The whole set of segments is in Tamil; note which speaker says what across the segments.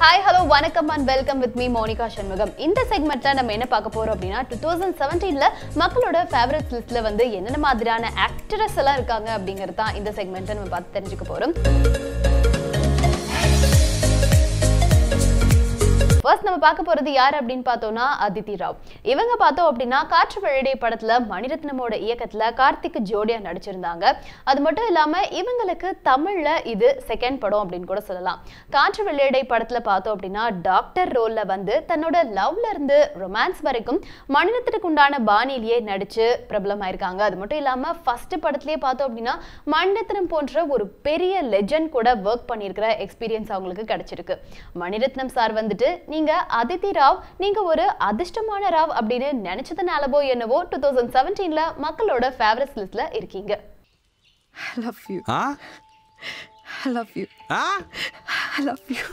Speaker 1: ஹாய் ஹலோ வணக்கம் and welcome with me Monika Shanmugam இந்த செக்மெண்ட்ல நம்ம என்ன பார்க்க போறோம் அப்படின்னா டூ தௌசண்ட் செவன்டீன்ல மக்களோட ஃபேவரட் லிஸ்ட்ல வந்து என்னென்ன மாதிரியான ஆக்டரஸ் எல்லாம் இருக்காங்க அப்படிங்கிறது தான் இந்த செக்மெண்ட்டை நம்ம பார்த்து தெரிஞ்சுக்க போறோம் ஃபர்ஸ்ட் நம்ம பார்க்க போறது யார் அப்படின்னு பார்த்தோம்னா அதித்தி ராவ் இவங்க பார்த்தோம் அப்படின்னா காற்று வெள்ளடை படத்துல மணிரத்னமோட இயக்கத்துல கார்த்திக் ஜோடியா நடிச்சிருந்தாங்க அது மட்டும் இல்லாம இவங்களுக்கு தமிழ்ல இது செகண்ட் படம் அப்படின்னு கூட சொல்லலாம் காற்று வெள்ளடை படத்துல பார்த்தோம் அப்படின்னா டாக்டர் ரோல்ல வந்து தன்னோட லவ்ல இருந்து ரொமான்ஸ் வரைக்கும் மணிரத்னுக்கு உண்டான பாணியிலேயே நடிச்சு பிரபலமாயிருக்காங்க அது மட்டும் இல்லாம ஃபர்ஸ்ட் படத்திலேயே பார்த்தோம் அப்படின்னா மணிரத்னம் போன்ற ஒரு பெரிய லெஜண்ட் கூட ஒர்க் பண்ணியிருக்கிற எக்ஸ்பீரியன்ஸ் அவங்களுக்கு கிடைச்சிருக்கு மணிரத்னம் சார் வந்துட்டு நீங்க அதித்தி ராவ் நீங்க ஒரு அதிர்ஷ்டமான ராவ் அப்படின்னு நினைச்சதுனாலவோ என்னவோ டூ தௌசண்ட் செவன்டீன்ல மக்களோட ஃபேவரட் லிஸ்ட்ல இருக்கீங்க
Speaker 2: I love you.
Speaker 3: ஆ
Speaker 2: I love you.
Speaker 3: ஆ
Speaker 2: I love you.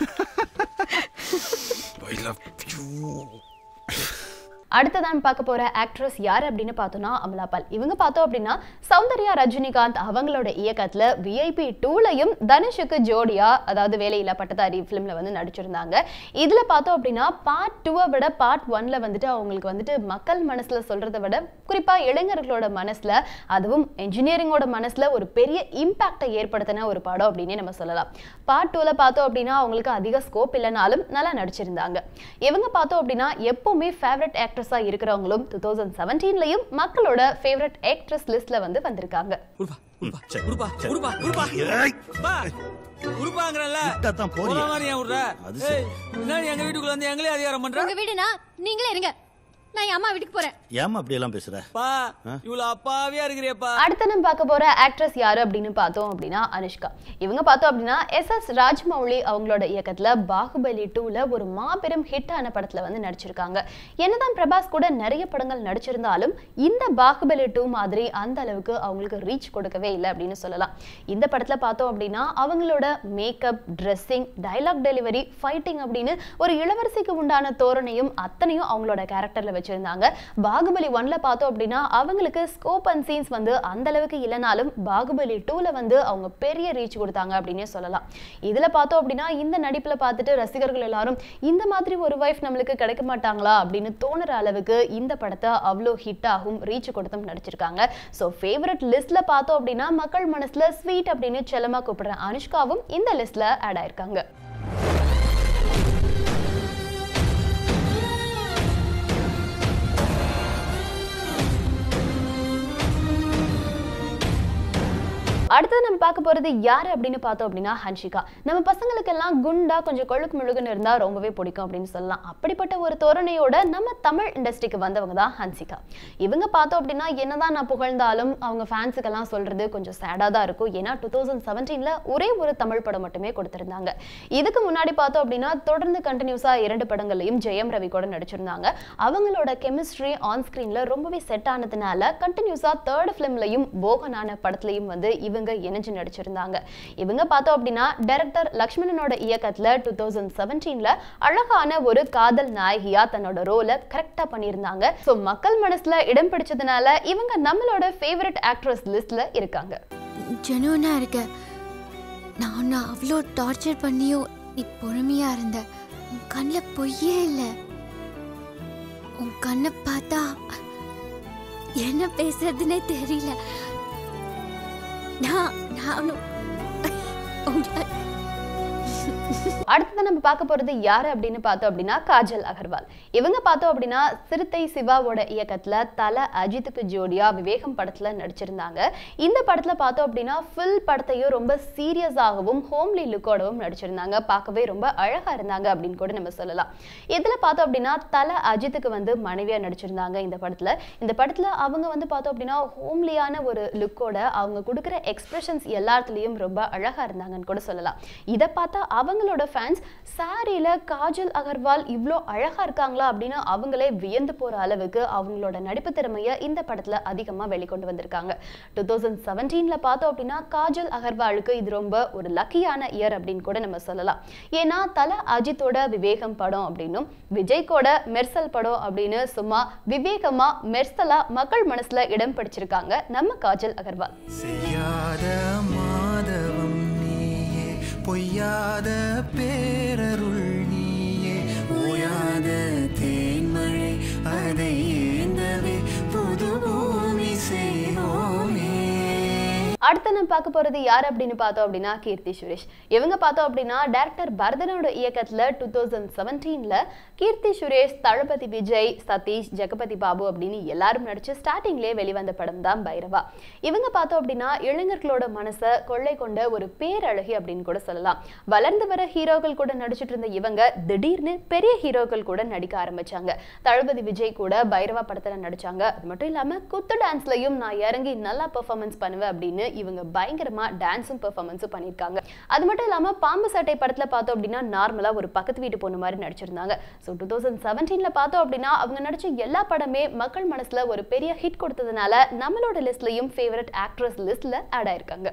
Speaker 3: I love you
Speaker 1: அடுத்ததான் பார்க்க போற ஆக்ட்ரஸ் யார் அப்படின்னு பார்த்தோம்னா அமலா பால் இவங்க பார்த்தோம் அப்படின்னா சௌந்தர்யா ரஜினிகாந்த் அவங்களோட இயக்கத்துல விஐபி டூலையும் தனுஷுக்கு ஜோடியா அதாவது வேலையில்லா பட்டதாரி ஃபிலிம்ல வந்து நடிச்சிருந்தாங்க இதுல பார்த்தோம் அப்படின்னா பார்ட் டூவை விட பார்ட் ஒன்ல வந்துட்டு அவங்களுக்கு வந்துட்டு மக்கள் மனசுல சொல்றதை விட குறிப்பா இளைஞர்களோட மனசுல அதுவும் என்ஜினியரிங்கோட மனசுல ஒரு பெரிய இம்பாக்டை ஏற்படுத்தின ஒரு படம் அப்படின்னே நம்ம சொல்லலாம் பார்ட் டூல பார்த்தோம் அப்படின்னா அவங்களுக்கு அதிக ஸ்கோப் இல்லைனாலும் நல்லா நடிச்சிருந்தாங்க இவங்க பார்த்தோம் அப்படின்னா எப்பவுமே ஃபேவரட் ஆக்ட்ரஸா இருக்கிறவங்களும் டூ தௌசண்ட் செவன்டீன்லயும் மக்களோட ஃபேவரட் ஆக்ட்ரஸ் லிஸ்ட்ல வந்து வந்திருக்காங்க
Speaker 4: உருப்பா உருப்பா உருப்பா உருப்பா பா உருப்பாங்கறல்ல
Speaker 5: தான் போறியே.
Speaker 4: போற மாதிரி ஏன் விடுற
Speaker 5: அது
Speaker 4: ஏய் முன்னாடி எங்க வீட்டுக்குள்ள வந்து எங்களே அதிகாரம் பண்ற
Speaker 6: உங்க வீடுனா நீங்களே இருங்க நான் என் அம்மா வீட்டுக்கு போறேன்
Speaker 5: ஏமா அப்படி எல்லாம் பேசுற
Speaker 4: பா இவ்வளவு அப்பாவியா இருக்கிறியப்பா
Speaker 1: அடுத்து நம்ம பார்க்க போற ஆக்ட்ரஸ் யாரு அப்படின்னு பார்த்தோம் அப்படின்னா அனுஷ்கா இவங்க பார்த்தோம் அப்படின்னா எஸ் எஸ் ராஜ்மௌலி அவங்களோட இயக்கத்துல பாகுபலி டூல ஒரு மாபெரும் ஹிட் ஆன படத்துல வந்து நடிச்சிருக்காங்க என்னதான் பிரபாஸ் கூட நிறைய படங்கள் நடிச்சிருந்தாலும் இந்த பாகுபலி டூ மாதிரி அந்த அளவுக்கு அவங்களுக்கு ரீச் கொடுக்கவே இல்லை அப்படின்னு சொல்லலாம் இந்த படத்துல பார்த்தோம் அப்படின்னா அவங்களோட makeup dressing dialogue delivery fighting அப்படின்னு ஒரு இளவரசிக்கு உண்டான தோரணையும் அத்தனையும் அவங்களோட கேரக்டர்ல வச்சிருந்தாங்க பாகுபலி ஒன்ல பார்த்தோம் அப்படின்னா அவங்களுக்கு ஸ்கோப் அண்ட் சீன்ஸ் வந்து அந்த அளவுக்கு இல்லைனாலும் பாகுபலி டூல வந்து அவங்க பெரிய ரீச் கொடுத்தாங்க அப்படின்னே சொல்லலாம் இதுல பார்த்தோம் அப்படின்னா இந்த நடிப்புல பார்த்துட்டு ரசிகர்கள் எல்லாரும் இந்த மாதிரி ஒரு வைஃப் நம்மளுக்கு கிடைக்க மாட்டாங்களா அப்படின்னு தோணுற அளவுக்கு இந்த படத்தை அவ்வளோ ஹிட் ஆகும் ரீச் கொடுத்தும் நடிச்சிருக்காங்க ஸோ ஃபேவரட் லிஸ்ட்ல பார்த்தோம் அப்படின்னா மக்கள் மனசுல ஸ்வீட் அப்படின்னு செல்லமா கூப்பிடுற அனுஷ்காவும் இந்த லிஸ்ட்ல ஆட் ஆயிருக்காங்க அடுத்தது நம்ம பார்க்க போறது யாரு அப்படின்னு பார்த்தோம் அப்படின்னா ஹன்ஷிகா நம்ம பசங்களுக்கெல்லாம் குண்டா கொஞ்சம் கொழுக்கு முழுகுன்னு இருந்தா ரொம்பவே பிடிக்கும் அப்படின்னு சொல்லலாம் அப்படிப்பட்ட ஒரு தோரணையோட நம்ம தமிழ் இண்டஸ்ட்ரிக்கு வந்தவங்க தான் ஹன்சிகா இவங்க பார்த்தோம் அப்படின்னா என்னதான் நான் புகழ்ந்தாலும் அவங்க ஃபேன்ஸுக்கெல்லாம் சொல்றது கொஞ்சம் சேடா தான் இருக்கும் ஏன்னா டூ தௌசண்ட் செவன்டீன்ல ஒரே ஒரு தமிழ் படம் மட்டுமே கொடுத்திருந்தாங்க இதுக்கு முன்னாடி பார்த்தோம் அப்படின்னா தொடர்ந்து கண்டினியூஸா இரண்டு படங்கள்லையும் ஜெயம் ரவி கூட நடிச்சிருந்தாங்க அவங்களோட கெமிஸ்ட்ரி ஆன் ஸ்கிரீன்ல ரொம்பவே செட் ஆனதுனால கண்டினியூஸா தேர்ட் ஃபிலிம்லையும் போகனான படத்துலையும் வந்து இவங்க இணைஞ்சு நடிச்சிருந்தாங்க இவங்க பார்த்தோம் அப்படின்னா டைரக்டர் லக்ஷ்மணனோட இயக்கத்துல டூ தௌசண்ட் செவன்டீன்ல அழகான ஒரு காதல் நாயகியா தன்னோட ரோலை கரெக்டா பண்ணியிருந்தாங்க ஸோ மக்கள் மனசுல இடம் பிடிச்சதுனால இவங்க நம்மளோட ஃபேவரட் ஆக்ட்ரஸ் லிஸ்ட்ல இருக்காங்க
Speaker 6: ஜெனுவனா இருக்க நான் உன்னை அவ்வளோ டார்ச்சர் பண்ணியும் நீ பொறுமையா இருந்த உன் கண்ணில் பொய்யே இல்லை உன் கண்ணை பார்த்தா என்ன பேசுறதுன்னே தெரியல நான் நான் உங்களை
Speaker 1: அடுத்தது நம்ம பார்க்க போறது யாரு அப்படின்னு பார்த்தோம் அப்படின்னா காஜல் அகர்வால் இவங்க பார்த்தோம் அப்படின்னா சிறுத்தை சிவாவோட இயக்கத்துல தல அஜித்துக்கு ஜோடியா விவேகம் படத்துல நடிச்சிருந்தாங்க இந்த படத்துல பார்த்தோம் அப்படின்னா ஃபுல் படத்தையும் ரொம்ப சீரியஸாகவும் ஹோம்லி லுக்கோடவும் நடிச்சிருந்தாங்க பார்க்கவே ரொம்ப அழகா இருந்தாங்க அப்படின்னு கூட நம்ம சொல்லலாம் இதுல பார்த்தோம் அப்படின்னா தல அஜித்துக்கு வந்து மனைவியா நடிச்சிருந்தாங்க இந்த படத்துல இந்த படத்துல அவங்க வந்து பார்த்தோம் அப்படின்னா ஹோம்லியான ஒரு லுக்கோட அவங்க கொடுக்குற எக்ஸ்பிரஷன்ஸ் எல்லாத்துலயும் ரொம்ப அழகா இருந்தாங்கன்னு கூட சொல்லலாம் இதை பார்த்தா அவங்களோட ஃபேன்ஸ் சாரியில காஜல் அகர்வால் இவ்வளோ அழகா இருக்காங்களா அப்படின்னு அவங்களே வியந்து போற அளவுக்கு அவங்களோட நடிப்பு திறமையை இந்த படத்துல அதிகமா வெளிக்கொண்டு வந்திருக்காங்க டூ தௌசண்ட் செவன்டீன்ல பார்த்தோம் அப்படின்னா காஜல் அகர்வாலுக்கு இது ரொம்ப ஒரு லக்கியான இயர் அப்படின்னு கூட நம்ம சொல்லலாம் ஏன்னா தல அஜித்தோட விவேகம் படம் அப்படின்னும் விஜய்கோட மெர்சல் படம் அப்படின்னு சும்மா விவேகமா மெர்சலா மக்கள் மனசுல இடம் பிடிச்சிருக்காங்க நம்ம காஜல் அகர்வால்
Speaker 7: செய்யாத மாதவம் நீயே பொய்யாத பேரருள் நீ
Speaker 1: அடுத்து நம்ம பார்க்க போறது யார் அப்படின்னு பார்த்தோம் அப்படின்னா கீர்த்தி சுரேஷ் இவங்க பார்த்தோம் அப்படின்னா டைரக்டர் பரதனோட இயக்கத்துல டூ தௌசண்ட் செவன்டீன்ல கீர்த்தி சுரேஷ் தளபதி விஜய் சதீஷ் ஜெகபதி பாபு அப்படின்னு எல்லாரும் நடிச்சு ஸ்டார்டிங்லேயே வெளிவந்த படம் தான் பைரவா இவங்க பார்த்தோம் அப்படின்னா இளைஞர்களோட மனசை கொள்ளை கொண்ட ஒரு பேரழகி அப்படின்னு கூட சொல்லலாம் வளர்ந்து வர ஹீரோக்கள் கூட நடிச்சிட்டு இருந்த இவங்க திடீர்னு பெரிய ஹீரோக்கள் கூட நடிக்க ஆரம்பிச்சாங்க தளபதி விஜய் கூட பைரவா படத்துல நடிச்சாங்க அது மட்டும் இல்லாம குத்து டான்ஸ்லயும் நான் இறங்கி நல்லா பெர்ஃபார்மன்ஸ் பண்ணுவேன் அப்படின்னு இவங்க பயங்கரமா டான்ஸும் பெர்ஃபார்மன்ஸும் பண்ணியிருக்காங்க அது மட்டும் இல்லாம பாம்பு சட்டை படத்துல பார்த்தோம் அப்படின்னா நார்மலா ஒரு பக்கத்து வீட்டு பொண்ணு மாதிரி நடிச்சிருந்தாங்க ஸோ டூ தௌசண்ட் செவன்டீன்ல பார்த்தோம் அப்படின்னா அவங்க நடிச்ச எல்லா படமே மக்கள் மனசுல ஒரு பெரிய ஹிட் கொடுத்ததுனால நம்மளோட லிஸ்ட்லயும் ஃபேவரட் ஆக்ட்ரஸ் லிஸ்ட்ல ஆட் ஆயிருக்காங்க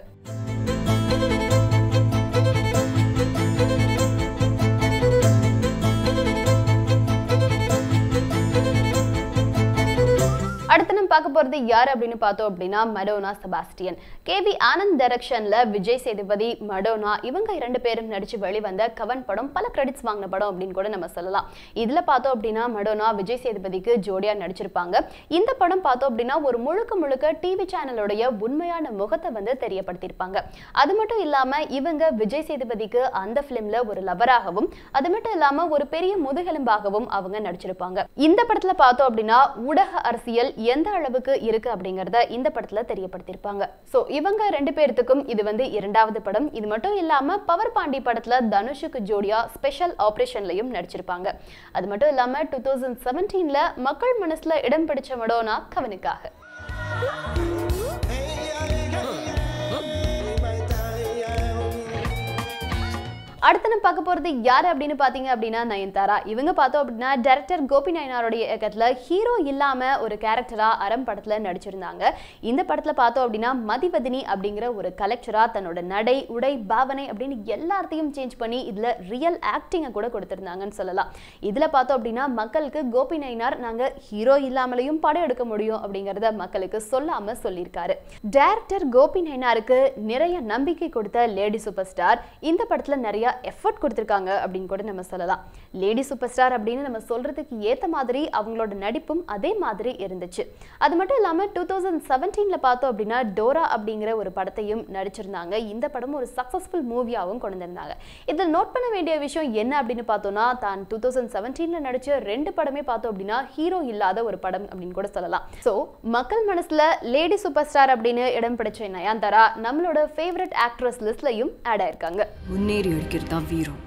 Speaker 1: அடுத்து நம்ம பார்க்க போறது யார் அப்படின்னு பார்த்தோம் அப்படின்னா மடோனா செபாஸ்டியன் கேவி ஆனந்த் டைரக்ஷன்ல விஜய் சேதுபதி மடோனா இவங்க இரண்டு பேரும் நடிச்சு வெளிவந்த கவன் படம் பல கிரெடிட்ஸ் வாங்கின படம் அப்படின்னு கூட நம்ம சொல்லலாம் இதுல பார்த்தோம் அப்படின்னா மடோனா விஜய் சேதுபதிக்கு ஜோடியா நடிச்சிருப்பாங்க இந்த படம் பார்த்தோம் அப்படின்னா ஒரு முழுக்க முழுக்க டிவி சேனலோடைய உண்மையான முகத்தை வந்து தெரியப்படுத்தியிருப்பாங்க அது மட்டும் இல்லாம இவங்க விஜய் சேதுபதிக்கு அந்த பிலிம்ல ஒரு லவராகவும் அது மட்டும் இல்லாம ஒரு பெரிய முதுகெலும்பாகவும் அவங்க நடிச்சிருப்பாங்க இந்த படத்துல பார்த்தோம் அப்படின்னா ஊடக அரசியல் எந்த அளவுக்கு இருக்கு அப்படிங்கறத இந்த படத்துல தெரியப்படுத்தியிருப்பாங்க சோ இவங்க ரெண்டு பேர்த்துக்கும் இது வந்து இரண்டாவது படம் இது மட்டும் இல்லாம பவர் பாண்டி படத்துல தனுஷுக்கு ஜோடியா ஸ்பெஷல் ஆபரேஷன்லயும் நடிச்சிருப்பாங்க அது மட்டும் இல்லாம டூ தௌசண்ட் செவன்டீன்ல மக்கள் மனசுல இடம் பிடிச்ச மடோனா கவனுக்காக அடுத்து நம்ம பார்க்க போறது யார் அப்படின்னு பாத்தீங்க அப்படின்னா நயன்தாரா இவங்க பார்த்தோம் அப்படின்னா டைரக்டர் கோபி நயனாருடைய இயக்கத்துல ஹீரோ இல்லாம ஒரு கேரக்டரா அறம் படத்துல நடிச்சிருந்தாங்க இந்த படத்துல பார்த்தோம் அப்படின்னா மதிவதினி அப்படிங்கிற ஒரு கலெக்டரா தன்னோட நடை உடை பாவனை அப்படின்னு எல்லாத்தையும் சேஞ்ச் பண்ணி இதுல ரியல் ஆக்டிங்கை கூட கொடுத்திருந்தாங்கன்னு சொல்லலாம் இதுல பார்த்தோம் அப்படின்னா மக்களுக்கு கோபி நயினார் நாங்க ஹீரோ இல்லாமலையும் படம் எடுக்க முடியும் அப்படிங்கறத மக்களுக்கு சொல்லாம சொல்லியிருக்காரு டைரக்டர் கோபி நயினாருக்கு நிறைய நம்பிக்கை கொடுத்த லேடி சூப்பர் ஸ்டார் இந்த படத்துல நிறைய எஃபர்ட் கொடுத்திருக்காங்க அப்படின்னு கூட நம்ம சொல்லலாம் லேடி சூப்பர் ஸ்டார் அப்படின்னு நம்ம சொல்றதுக்கு ஏத்த மாதிரி அவங்களோட நடிப்பும் அதே மாதிரி இருந்துச்சு அது மட்டும் இல்லாம டூ தௌசண்ட் செவன்டீன்ல பார்த்தோம் அப்படின்னா டோரா அப்படிங்கிற ஒரு படத்தையும் நடிச்சிருந்தாங்க இந்த படம் ஒரு சக்சஸ்ஃபுல் மூவியாகவும் கொண்டு வந்திருந்தாங்க இதில் நோட் பண்ண வேண்டிய விஷயம் என்ன அப்படின்னு பார்த்தோம்னா தான் டூ தௌசண்ட் செவன்டீன்ல நடிச்ச ரெண்டு படமே பார்த்தோம் அப்படின்னா ஹீரோ இல்லாத ஒரு படம் அப்படின்னு கூட சொல்லலாம் ஸோ மக்கள் மனசுல லேடி சூப்பர் ஸ்டார் அப்படின்னு இடம் பிடிச்ச நயன்தாரா நம்மளோட ஃபேவரட் ஆக்ட்ரஸ் லிஸ்ட்லயும் ஆட் ஆயிருக்காங்க
Speaker 3: முன்னேறி அடிக்கிறது தான் வீரம்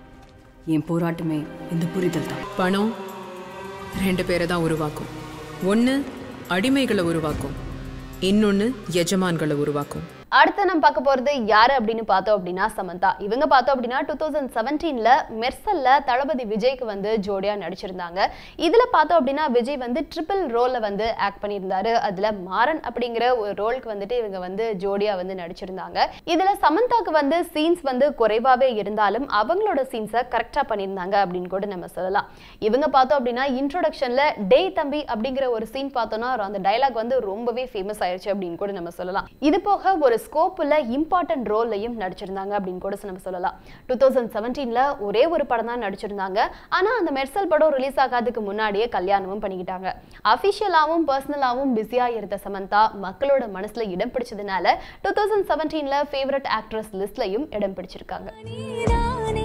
Speaker 3: என் போராட்டமே இந்த புரிதல் தான்
Speaker 2: பணம் ரெண்டு பேரை தான் உருவாக்கும் ஒன்று அடிமைகளை உருவாக்கும் இன்னொன்று எஜமான்களை உருவாக்கும்
Speaker 1: அடுத்து நம்ம பார்க்க போறது யாரு அப்படின்னு பார்த்தோம் அப்படின்னா சமந்தா இவங்க பார்த்தோம் அப்படின்னா டூ தௌசண்ட் செவன்டீன்ல மெர்சல்ல தளபதி விஜய்க்கு வந்து ஜோடியா நடிச்சிருந்தாங்க இதுல பார்த்தோம் அப்படின்னா விஜய் வந்து ட்ரிபிள் ரோல்ல வந்து ஆக்ட் பண்ணியிருந்தாரு அதுல மாறன் அப்படிங்கிற ஒரு ரோலுக்கு வந்துட்டு இவங்க வந்து ஜோடியா வந்து நடிச்சிருந்தாங்க இதுல சமந்தாக்கு வந்து சீன்ஸ் வந்து குறைவாவே இருந்தாலும் அவங்களோட சீன்ஸை கரெக்டா பண்ணியிருந்தாங்க அப்படின்னு கூட நம்ம சொல்லலாம் இவங்க பார்த்தோம் அப்படின்னா இன்ட்ரோடக்ஷன்ல டே தம்பி அப்படிங்கிற ஒரு சீன் பார்த்தோம்னா அந்த டைலாக் வந்து ரொம்பவே ஃபேமஸ் ஆயிருச்சு அப்படின்னு கூட நம்ம சொல்லலாம் இது போக ஒரு ஸ்கோப்ல இம்பார்ட்டன்ட் ரோல்லையும் நடிச்சிருந்தாங்க அப்படின்னு கூட நம்ம சொல்லலாம் டூ தௌசண்ட் செவன்டீன்ல ஒரே ஒரு படம் தான் நடிச்சிருந்தாங்க ஆனா அந்த மெர்சல் படம் ரிலீஸ் ஆகாததுக்கு முன்னாடியே கல்யாணமும் பண்ணிக்கிட்டாங்க அஃபிஷியலாவும் பர்சனலாவும் பிஸியா இருந்த சமந்தா மக்களோட மனசுல இடம் பிடிச்சதுனால டூ தௌசண்ட் செவன்டீன்ல ஃபேவரட் ஆக்ட்ரஸ் லிஸ்ட்லயும் இடம் பிடிச்சிருக்காங்க
Speaker 6: நீதானே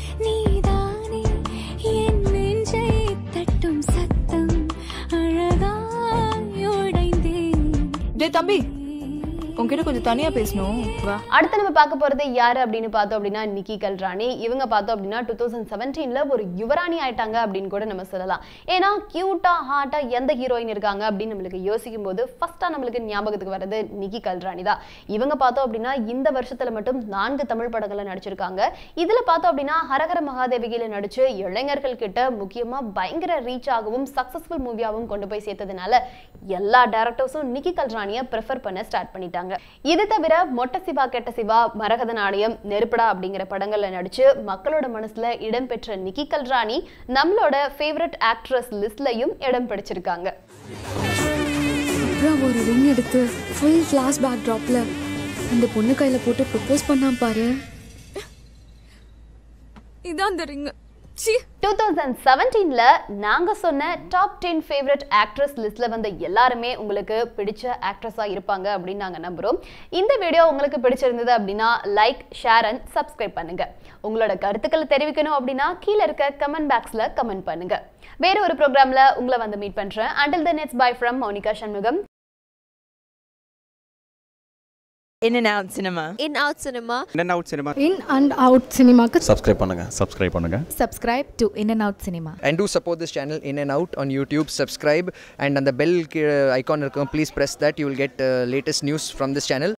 Speaker 6: நீதானே என் நெஞ்சை தட்டும் சத்தம் அழகாய் உடைந்தேன்
Speaker 2: டே தம்பி உன்கிட்ட கொஞ்சம் தனியா பேசணும் வா
Speaker 1: அடுத்து நம்ம பார்க்க போறது யாரு அப்படின்னு பார்த்தோம் அப்படின்னா நிக்கி கல்ராணி இவங்க பார்த்தோம் அப்படின்னா டூ தௌசண்ட் செவன்டீன்ல ஒரு யுவராணி ஆயிட்டாங்க அப்படின்னு கூட நம்ம சொல்லலாம் ஏன்னா கியூட்டா ஹார்ட்டா எந்த ஹீரோயின் இருக்காங்க அப்படின்னு நம்மளுக்கு யோசிக்கும் போது ஃபர்ஸ்டா நம்மளுக்கு ஞாபகத்துக்கு வர்றது நிக்கி கல்ராணி தான் இவங்க பார்த்தோம் அப்படின்னா இந்த வருஷத்துல மட்டும் நான்கு தமிழ் படங்கள்ல நடிச்சிருக்காங்க இதுல பார்த்தோம் அப்படின்னா ஹரஹர மகாதேவிகையில நடிச்சு இளைஞர்கள் கிட்ட முக்கியமா பயங்கர ரீச் ஆகவும் சக்சஸ்ஃபுல் மூவியாகவும் கொண்டு போய் சேர்த்ததுனால எல்லா டேரக்டர்ஸும் நிக்கி கல்ராணியை ப்ரிஃபர் பண்ண ஸ்டார்ட் பண்ணிட்டாங்க இது தவிர மொட்ட சிவா கெட்ட சிவா மரகத நாணயம் நெருப்படா அப்படிங்கிற படங்கள்ல நடிச்சு மக்களோட மனசுல இடம் பெற்ற நிக்கி கல்ராணி நம்மளோட ஃபேவரட் ஆக்ட்ரஸ் லிஸ்ட்லயும் இடம் பிடிச்சிருக்காங்க
Speaker 2: அப்புறம் ஒரு ரிங் எடுத்து ஃபுல் கிளாஸ் பேக் ட்ராப்ல அந்த பொண்ணு கையில போட்டு ப்ரப்போஸ் பண்ணாம பாரு இதான் அந்த ரிங்
Speaker 1: டூ தௌசண்ட் செவன்டீன்ல நாங்க சொன்ன டாப் டென் ஃபேவரட் ஆக்ட்ரஸ் லிஸ்ட்ல வந்த எல்லாருமே உங்களுக்கு பிடிச்ச ஆக்ட்ரஸா இருப்பாங்க அப்படின்னு நாங்க நம்புறோம் இந்த வீடியோ உங்களுக்கு பிடிச்சிருந்தது அப்படின்னா லைக் ஷேர் அண்ட் சப்ஸ்கிரைப் பண்ணுங்க உங்களோட கருத்துக்களை தெரிவிக்கணும் அப்படின்னா கீழே இருக்க கமெண்ட் பாக்ஸ்ல கமெண்ட் பண்ணுங்க வேற ஒரு ப்ரோக்ராம்ல உங்களை வந்து மீட் பண்றேன் until the next bye from Mounika Shanmugam
Speaker 5: In and out cinema.
Speaker 7: in out cinema
Speaker 8: In and out cinema.
Speaker 2: In and out சினிமாக்கு
Speaker 9: சப்ஸ்கிரைப் பண்ணுங்க சப்ஸ்கிரைப் பண்ணுங்க
Speaker 7: subscribe to in and out cinema
Speaker 10: and do support this channel in and out on youtube subscribe and on the bell uh, icon please press that you will get uh, latest news from this channel